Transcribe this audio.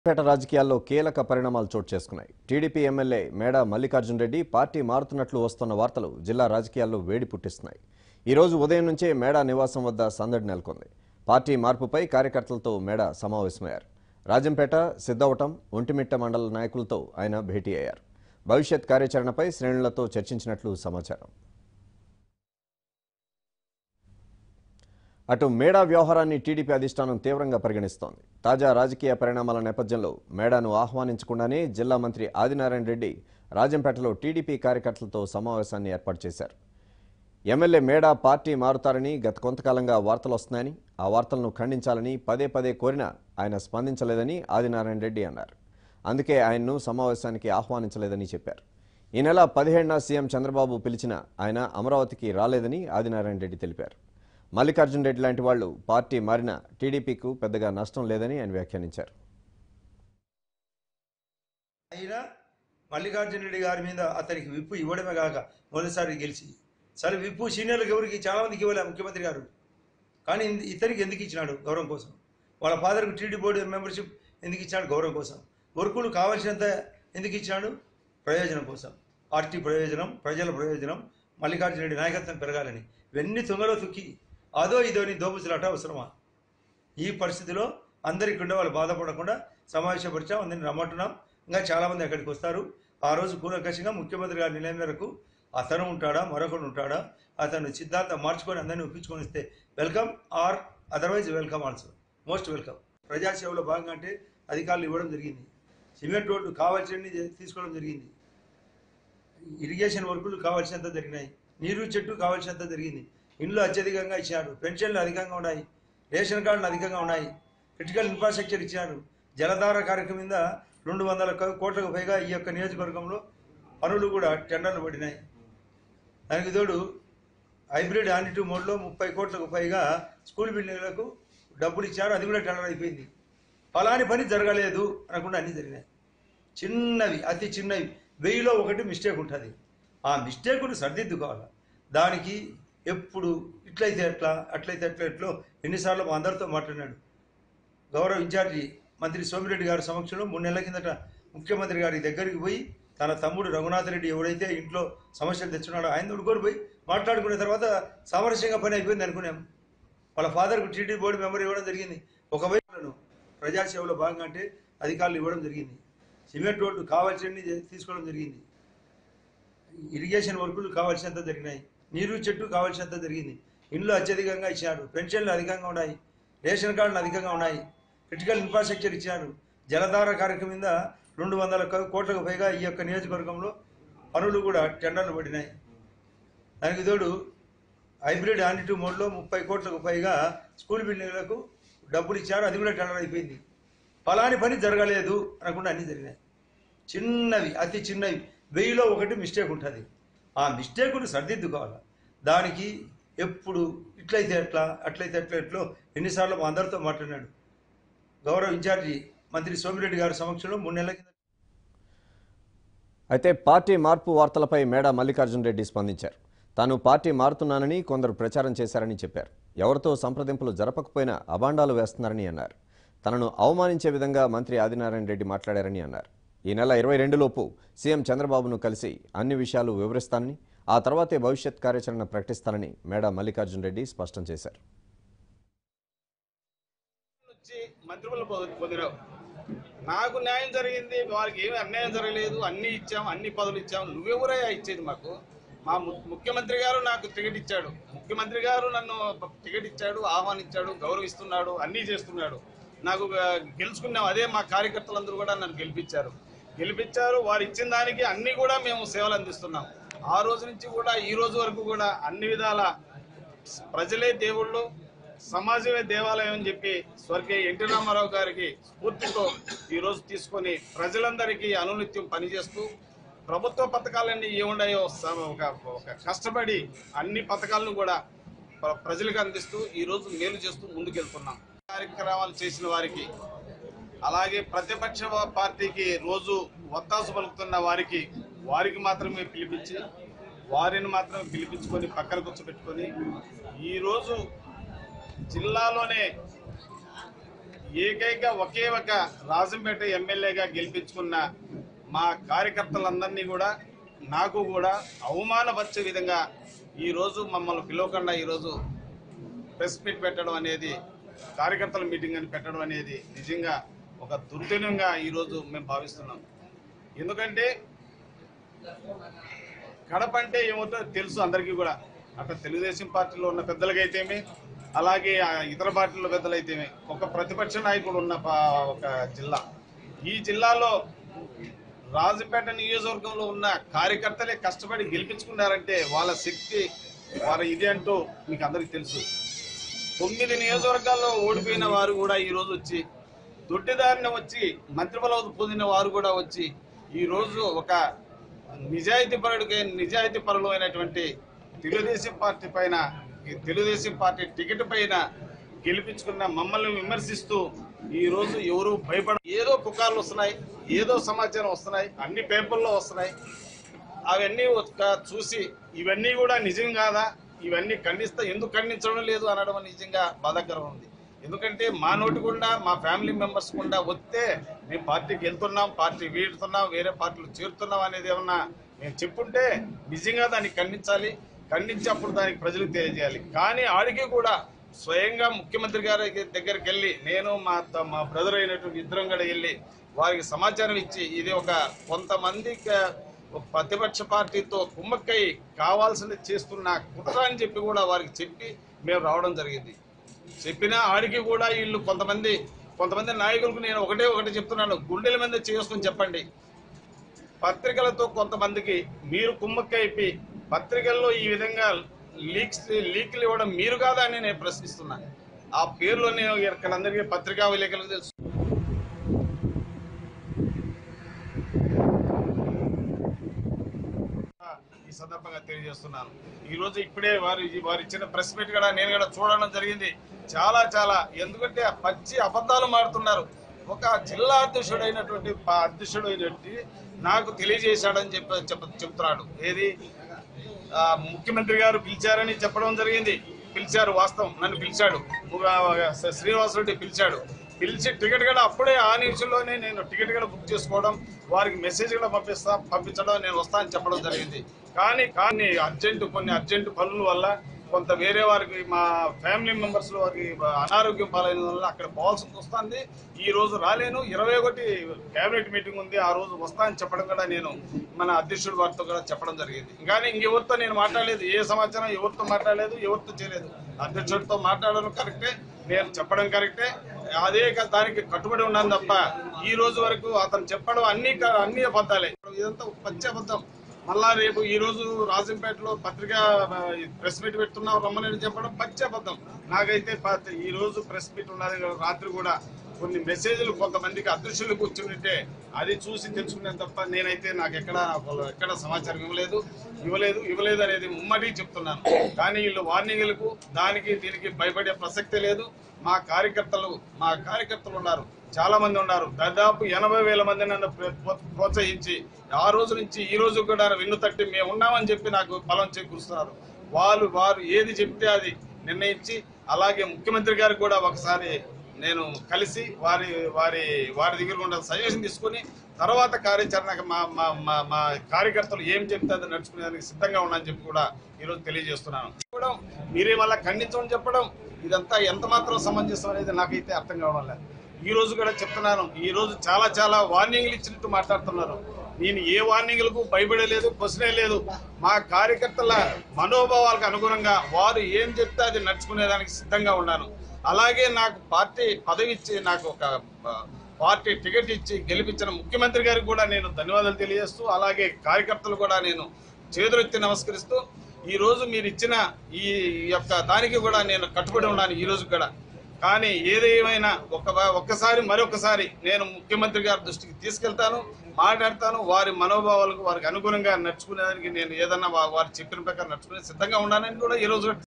పేట రాజకీయాల్లో కీలక పరిణామాలు చోటు చేసుకున్నాయి టీడీపీ ఎమ్మెల్యే మేడ మల్లికార్జున్ రెడ్డి పార్టీ మారుతున్నట్లు వస్తున్న వార్తలు జిల్లా రాజకీయాల్లో వేడి పుట్టిస్తున్నాయి ఈ రోజు ఉదయం నుంచే మేడ నివాసం వద్ద సందడి నెలకొంది పార్టీ మార్పుపై కార్యకర్తలతో మేడ సమావేశమయ్యారు రాజంపేట సిద్ధవటం ఒంటిమిట్ట మండల నాయకులతో ఆయన భేటీ అయ్యారు భవిష్యత్ కార్యాచరణపై శ్రేణులతో చర్చించినట్లు సమాచారం అటు మేడా వ్యవహారాన్ని టీడీపీ అధిష్టానం తీవ్రంగా పరిగణిస్తోంది తాజా రాజకీయ పరిణామాల నేపథ్యంలో మేడాను ఆహ్వానించకుండానే జిల్లా మంత్రి ఆదినారాయణ రెడ్డి రాజంపేటలో టీడీపీ కార్యకర్తలతో సమావేశాన్ని ఏర్పాటు చేశారు ఎమ్మెల్యే మేడా పార్టీ మారుతారని గత కొంతకాలంగా వార్తలు వస్తున్నాయని ఆ వార్తలను ఖండించాలని పదే పదే కోరినా ఆయన స్పందించలేదని ఆదినారాయణ రెడ్డి అన్నారు అందుకే ఆయన్ను సమావేశానికి ఆహ్వానించలేదని చెప్పారు ఈ నెల పదిహేడున సీఎం చంద్రబాబు పిలిచిన ఆయన అమరావతికి రాలేదని ఆదినారాయణ రెడ్డి తెలిపారు మల్లికార్జున్ రెడ్డి లాంటి వాళ్లు పార్టీ మారినా టీడీపీకు పెద్దగా నష్టం లేదని ఆయన వ్యాఖ్యానించారు అయినా మల్లికార్జున రెడ్డి గారి మీద అతనికి విప్పు ఇవ్వడమే కాక మొదటిసారి గెలిచి సరే విప్పు సీనియర్లకు ఎవరికి చాలా మందికి ఇవ్వలే ముఖ్యమంత్రి గారు కానీ ఇన్- ఇతనికి ఎందుకు ఇచ్చినాడు గౌరవం కోసం వాళ్ళ ఫాదర్కు టీడీ బోర్డు మెంబర్షిప్ ఎందుకు ఇచ్చినాడు గౌరవం కోసం వర్కులు కావాల్సినంత ఎందుకు ఇచ్చినాడు ప్రయోజనం కోసం పార్టీ ప్రయోజనం ప్రజల ప్రయోజనం మల్లికార్జున రెడ్డి నాయకత్వం పెరగాలని ఇవన్నీ తుంగలో తొక్కి అదో ఇదో నీ దోపుచులాట అవసరమా ఈ పరిస్థితిలో అందరికి ఉండే వాళ్ళు బాధపడకుండా సమావేశపరిచాం అందరిని రమ్మంటున్నాం ఇంకా చాలామంది అక్కడికి వస్తారు ఆ రోజు కూలంకషంగా ముఖ్యమంత్రి గారి నిర్ణయం మేరకు అతను ఉంటాడా మరొకడు ఉంటాడా అతను సిద్ధాంతం మార్చుకొని అందరినీ ఒప్పించుకొని ఇస్తే welcome or otherwise welcome also most welcome ప్రజాసేవలో భాగంగా అంటే అధికారులు ఇవ్వడం జరిగింది సిమెంట్ రోడ్డు కావాల్సినవి తీసుకోవడం జరిగింది ఇరిగేషన్ వర్కులు కావాల్సినంత జరిగినాయి నీరు చెట్టు కావాల్సినంత జరిగింది ఇండ్లు అత్యధికంగా ఇచ్చినారు పెన్షన్లు అధికంగా ఉన్నాయి రేషన్ కార్డులు అధికంగా ఉన్నాయి క్రిటికల్ ఇన్ఫ్రాస్ట్రక్చర్ ఇచ్చినారు జలధార కార్యక్రమం మీద రెండు వందల కో- కోట్లకు పైగా ఈ యొక్క నియోజకవర్గంలో పనులు కూడా టెండర్లు పడినాయి దానికి తోడు హైబ్రిడ్ ఆనిటివ్ మోడ్లో ముప్పై కోట్లకు పైగా స్కూల్ బిల్డింగ్లకు డబ్బులు ఇచ్చారు అది కూడా టెండర్ అయిపోయింది ఫలాని పని జరగలేదు అనకుండా అన్నీ జరిగినాయి చిన్నవి అతి చిన్నవి వెయ్యిలో ఒకటి మిస్టేక్ ఉంటుంది ఆ మిస్టేక్ను సరిదిద్దుకోవాలి దానికి ఎప్పుడు ఇట్లయితే ఎట్లా అట్లయితే ఎట్లా ఎట్లో ఎన్నిసార్లు మా అందరితో మాట్లాడినాడు గౌరవ ఇన్ఛార్జి మంత్రి సోమిరెడ్డి గారి సమక్షంలో మూడు నెలల కిందట ముఖ్యమంత్రి గారి దగ్గరికి పోయి తన తమ్ముడు రఘునాథ్ రెడ్డి ఎవడైతే ఇంట్లో సమస్యలు తెచ్చున్నాడో ఆయన తోడుకొని పోయి మాట్లాడుకున్న తర్వాత సామరస్యంగా పని అయిపోయింది అనుకున్నాం వాళ్ళ ఫాదర్కు టీడీ బోర్డు మెంబర్ ఇవ్వడం జరిగింది ఒకవైపు ప్రజాసేవలో భాగంగా అంటే అధికారులు ఇవ్వడం జరిగింది సిమెంట్ రోడ్డు కావాల్సినవి తీసుకోవడం జరిగింది ఇరిగేషన్ వర్కులు కావాల్సినంత జరిగినాయి నీరు చెట్టు కావాల్సినంత జరిగింది ఇండ్లు అత్యధికంగా ఇచ్చినారు పెన్షన్లు అధికంగా ఉన్నాయి రేషన్ కార్డులు అధికంగా ఉన్నాయి క్రిటికల్ ఇన్ఫ్రాస్ట్రక్చర్ ఇచ్చినారు జలధార కార్యక్రమం మీద రెండు వందల కో- కోట్లకు పైగా ఈ యొక్క నియోజకవర్గంలో పనులు కూడా టెండర్లు పడినాయి దానికి తోడు హైబ్రిడ్ ఆనిటివ్ మోడ్లో ముప్పై కోట్లకు పైగా స్కూల్ బిల్డింగ్లకు డబ్బులు ఇచ్చారు అది కూడా టెండర్ అయిపోయింది ఫలాని పని జరగలేదు అనకుండా అన్నీ జరిగినాయి చిన్నవి అతి చిన్నవి వెయ్యిలో ఒకటి మిస్టేక్ ఉంటుంది ఆ మిస్టేక్ను సరిదిద్దుకోవాలి దానికి ఎప్పుడు ఇట్లయితే ఎట్లా అట్లయితే ఎట్లా ఎట్లో ఎన్నిసార్లు మా అందరితో మాట్లాడినాడు గౌరవ ఇన్ఛార్జి మంత్రి సోమిరెడ్డి గారి సమక్షంలో మూడు నెలల కింద అయితే పార్టీ మార్పు వార్తలపై మేడ మల్లికార్జున్ రెడ్డి స్పందించారు తాను పార్టీ మారుతున్నానని కొందరు ప్రచారం చేశారని చెప్పారు ఎవరితో సంప్రదింపులు జరపకపోయినా అబాండాలు వేస్తున్నారని అన్నారు తనను అవమానించే విధంగా మంత్రి ఆదినారాయణ రెడ్డి మాట్లాడారని అన్నారు ఈ నెల ఇరవై రెండులోపు సీఎం చంద్రబాబును కలిసి అన్ని విషయాలు వివరిస్తానని ఆ తర్వాతే భవిష్యత్ కార్యాచరణ ప్రకటిస్తానని మేడ మల్లికార్జున్ రెడ్డి స్పష్టం చేశారు వచ్చి మంత్రులు పొందిరావు నాకు న్యాయం జరిగింది వారికి ఏమి అన్యాయం జరగలేదు అన్ని ఇచ్చాం అన్ని పదవులు ఇచ్చాం నువ్వెవరయ్యా ఇచ్చేది మాకు మా ము- ముఖ్యమంత్రి గారు నాకు టికెట్ ఇచ్చాడు ముఖ్యమంత్రి గారు నన్ను టికెట్ ఇచ్చాడు ఆహ్వానించాడు గౌరవిస్తున్నాడు అన్నీ చేస్తున్నాడు నాకు ఆ, గెలుచుకున్నాం అదే మా కార్యకర్తలందరూ కూడా నన్ను గెలిపించారు గెలిపించారు వారు ఇచ్చిన దానికి అన్ని కూడా మేము సేవలు అందిస్తున్నాం ఆ రోజు నుంచి కూడా ఈ రోజు వరకు కూడా అన్ని విధాల ప్రజలే దేవుళ్ళు సమాజమే దేవాలయం అని చెప్పి స్వర్గీయ ఎన్టీ రామారావు గారికి స్ఫూర్తితో ఈ రోజు తీసుకొని ప్రజలందరికీ అనునిత్యం పనిచేస్తూ ప్రభుత్వ పథకాలన్నీ ఏమున్నాయో స- ఒక ఒక కష్టపడి అన్ని పథకాలను కూడా ప్ర- ప్రజలకు అందిస్తూ ఈ రోజు మేలు చేస్తూ ముందుకెళ్తున్నాం కార్యక్రమాలు చేసిన వారికి అలాగే ప్రతిపక్ష పార్టీకి రోజు ఒత్తాసు పలుకుతున్న వారికి వారికి మాత్రమే పిలిపించి వారిని మాత్రమే పిలిపించుకొని పక్కన కూర్చోబెట్టుకొని ఈరోజు జిల్లాలోనే ఏకైక ఒకే ఒక రాజంపేట ఎమ్మెల్యేగా గెలిపించుకున్న మా కార్యకర్తలందరినీ కూడా నాకు కూడా అవమానపరిచే విధంగా ఈరోజు మమ్మల్ని పిలవకుండా ఈరోజు ప్రెస్ మీట్ పెట్టడం అనేది కార్యకర్తల మీటింగ్ అని పెట్టడం అనేది నిజంగా ఒక దుర్దినంగా ఈరోజు మేము భావిస్తున్నాం ఎందుకంటే కడప అంటే ఏమవుతుందో తెలుసు అందరికీ కూడా అక్కడ తెలుగుదేశం పార్టీలో ఉన్న పెద్దలకైతేమి అలాగే ఆ ఇతర పార్టీల పెద్దలైతేమి ఒక ప్రతిపక్ష నాయకుడు ఉన్న పా- ఒక జిల్లా ఈ జిల్లాలో రాజంపేట నియోజకవర్గంలో ఉన్న కార్యకర్తలే కష్టపడి గెలిపించుకున్నారంటే వాళ్ళ శక్తి వాళ్ళ ఇది అంటూ మీకు అందరికీ తెలుసు తొమ్మిది నియోజకవర్గాల్లో ఓడిపోయిన వారు కూడా ఈ రోజు వచ్చి దొడ్డిదారిన వచ్చి మంత్రి పదవి పొందిన వారు కూడా వచ్చి ఈ రోజు ఒక నిజాయితీ పరుడికి నిజాయితీ పరులు అయినటువంటి తెలుగుదేశం పార్టీ పైన ఈ తెలుగుదేశం పార్టీ టికెట్ పైన గెలిపించుకున్న మమ్మల్ని విమర్శిస్తూ ఈ రోజు ఎవరు భయపడ ఏదో పుకార్లు వస్తున్నాయి ఏదో సమాచారం వస్తున్నాయి అన్ని పేపర్లో వస్తున్నాయి అవన్నీ ఒక చూసి ఇవన్నీ కూడా నిజం కాదా ఇవన్నీ ఖండిస్తా ఎందుకు ఖండించడం లేదు అనడం నిజంగా బాధాకరం ఉంది ఎందుకంటే మా నోటి గుండా మా ఫ్యామిలీ మెంబర్స్ గుండా వస్తే మేము పార్టీకి వెళ్తున్నాం పార్టీ వీడుతున్నాం వేరే పార్టీలు చేరుతున్నాం అనేది ఏమన్నా మేము చెప్పుంటే నిజంగా దాన్ని ఖండించాలి ఖండించి అప్పుడు దానికి ప్రజలకు తెలియజేయాలి కానీ ఆడికి కూడా స్వయంగా ముఖ్యమంత్రి గారి దగ్గరికి వెళ్ళి నేను మా త- మా బ్రదర్ అయినటువంటి ఇద్దరం కూడా వెళ్ళి వారికి సమాచారం ఇచ్చి ఇది ఒక కొంతమంది క- ఒక ప్రతిపక్ష పార్టీతో కుమ్మక్కై కావాల్సింది చేస్తున్న కుట్ర అని చెప్పి కూడా వారికి చెప్పి మేము రావడం జరిగింది చెప్పినా ఆడికి కూడా వీళ్ళు కొంతమంది కొంతమంది నాయకులకు నేను ఒకటే ఒకటి చెప్తున్నాను గుండెల మీద చేసుకుని చెప్పండి పత్రికలతో కొంతమందికి మీరు కుమ్మక్కైపి పత్రికల్లో ఈ విధంగా లీక్స్ లీక్లు ఇవ్వడం మీరు కాదా అని నేను ప్రశ్నిస్తున్నా ఆ పేర్లో నేను ఇక్కడ అందరికీ పత్రికా విలేకరులకు తెలుసు ఈ సందర్భంగా తెలియజేస్తున్నాను ఈ రోజు ఇప్పుడే వారు వారు ఇచ్చిన ప్రెస్ మీట్ కూడా నేను కూడా చూడడం జరిగింది చాలా చాలా ఎందుకంటే ఆ పచ్చి అబద్ధాలు మాడుతున్నారు ఒక జిల్లా అధ్యక్షుడు అయినటువంటి ప- అధ్యక్షుడు అయినటువంటి నాకు తెలియజేశాడని చెప్పి చెప్ప చెప్తున్నాడు ఏది ఆ, ముఖ్యమంత్రి గారు పిలిచారని చెప్పడం జరిగింది పిలిచారు వాస్తవం నన్ను పిలిచాడు ఆ, శ్రీనివాసరెడ్డి పిలిచాడు పిలిచి టికెట్ కూడా అప్పుడే ఆ నిమిషంలోనే నేను టికెట్ కూడా బుక్ చేసుకోవడం వారికి మెసేజ్ కూడా పంపిస్తా పంపించడం నేను వస్తా అని చెప్పడం జరిగింది కానీ కానీ అర్జెంటు కొన్ని అర్జెంటు పనుల వల్ల కొంత వేరే వారికి మా ఫ్యామిలీ మెంబర్స్ వారికి అనారోగ్యం పాలైన వల్ల అక్కడ పోవాల్సి వస్తుంది ఈ రోజు రాలేను ఇరవై ఒకటి కేబినెట్ మీటింగ్ ఉంది ఆ రోజు వస్తా అని చెప్పడం కూడా నేను మన అధ్యక్షుడు వారితో కూడా చెప్పడం జరిగింది కానీ ఇంకెవరితో నేను మాట్లాడలేదు ఏ సమాచారం ఎవరితో మాట్లాడలేదు ఎవరితో చేయలేదు అధ్యక్షుడితో మాట్లాడడం కరెక్టే నేను చెప్పడం కరెక్టే అదే క- దానికి కట్టుబడి ఉన్నాను తప్ప ఈ రోజు వరకు అతను చెప్పడం అన్ని క- అన్ని అబద్ధాలే ఇదంతా ఒక పచ్చి అబద్ధం మళ్ళా రేపు ఈ రోజు రాజంపేటలో పత్రిక ప్రెస్ మీట్ పెడుతున్నాం రమ్మని చెప్పడం పచ్చి అబద్ధం నాకైతే ప- ఈ రోజు ప్రెస్ మీట్ ఉన్నది కదా, రాత్రి కూడా కొన్ని మెసేజ్లు కొంతమందికి అదృశ్యులకు వచ్చి ఉంటే అది చూసి తెలుసుకునే తప్ప నేనైతే నాకు ఎక్కడ ఎక్కడ సమాచారం ఇవ్వలేదు ఇవ్వలేదు ఇవ్వలేదు అనేది ముమ్మడి చెప్తున్నాను కానీ వీళ్ళు వార్నింగ్లకు దానికి దీనికి భయపడే ప్రసక్తే లేదు మా కార్యకర్తలు మా కార్యకర్తలు ఉన్నారు చాలా మంది ఉన్నారు దాదాపు ఎనభై వేల మంది నన్ను ప్ర- ప్ర- ప్రోత్సహించి ఆ రోజు నుంచి ఈ రోజు కూడా వెన్ను తట్టి మేము ఉన్నామని చెప్పి నాకు బలం చేకూరుస్తున్నారు వాళ్ళు వారు ఏది చెప్తే అది నిర్ణయించి అలాగే ముఖ్యమంత్రి గారికి కూడా ఒకసారి నేను కలిసి వారి వారి వారి దగ్గర ఉన్న సజెషన్ తీసుకొని తర్వాత కార్యాచరణకు మా మా మా మా కార్యకర్తలు ఏం చెప్తే అది నడుచుకునేదానికి సిద్ధంగా ఉన్నానని చెప్పి కూడా ఈరోజు తెలియజేస్తున్నాను చెప్పడం మీరే మళ్ళీ ఖండించమని చెప్పడం ఇదంతా ఎంత మాత్రం సమంజసం అనేది నాకైతే అర్థం కావడం లేదు ఈ రోజు కూడా చెప్తున్నాను ఈ రోజు చాలా చాలా వార్నింగ్లు ఇచ్చినట్టు మాట్లాడుతున్నారు నేను ఏ వార్నింగ్లకు భయపడలేదు క్వశ్చనే లేదు మా కార్యకర్తల మనోభావాలకు అనుగుణంగా వారు ఏం చెప్తే అది నడుచుకునేదానికి సిద్ధంగా ఉన్నాను అలాగే నాకు పార్టీ పదవి ఇచ్చి నాకు ఒక ఆ, పార్టీ టికెట్ ఇచ్చి గెలిపించిన ముఖ్యమంత్రి గారికి కూడా నేను ధన్యవాదాలు తెలియజేస్తూ అలాగే కార్యకర్తలు కూడా నేను చేతులెత్తి నమస్కరిస్తూ ఈ రోజు మీరు ఇచ్చిన ఈ యొక్క దానికి కూడా నేను కట్టుబడి ఉన్నాను ఈ రోజు కూడా కానీ ఏదేమైనా ఒక ఒక్కసారి మరొకసారి నేను ముఖ్యమంత్రి గారి దృష్టికి తీసుకెళ్తాను మాట్లాడతాను వారి మనోభావాలకు వారికి అనుగుణంగా నడుచుకునేదానికి నేను ఏదన్నా వా- వారు చెప్పిన ప్రకారం నడుచుకునే సిద్ధంగా ఉన్నానని కూడా ఈ రోజు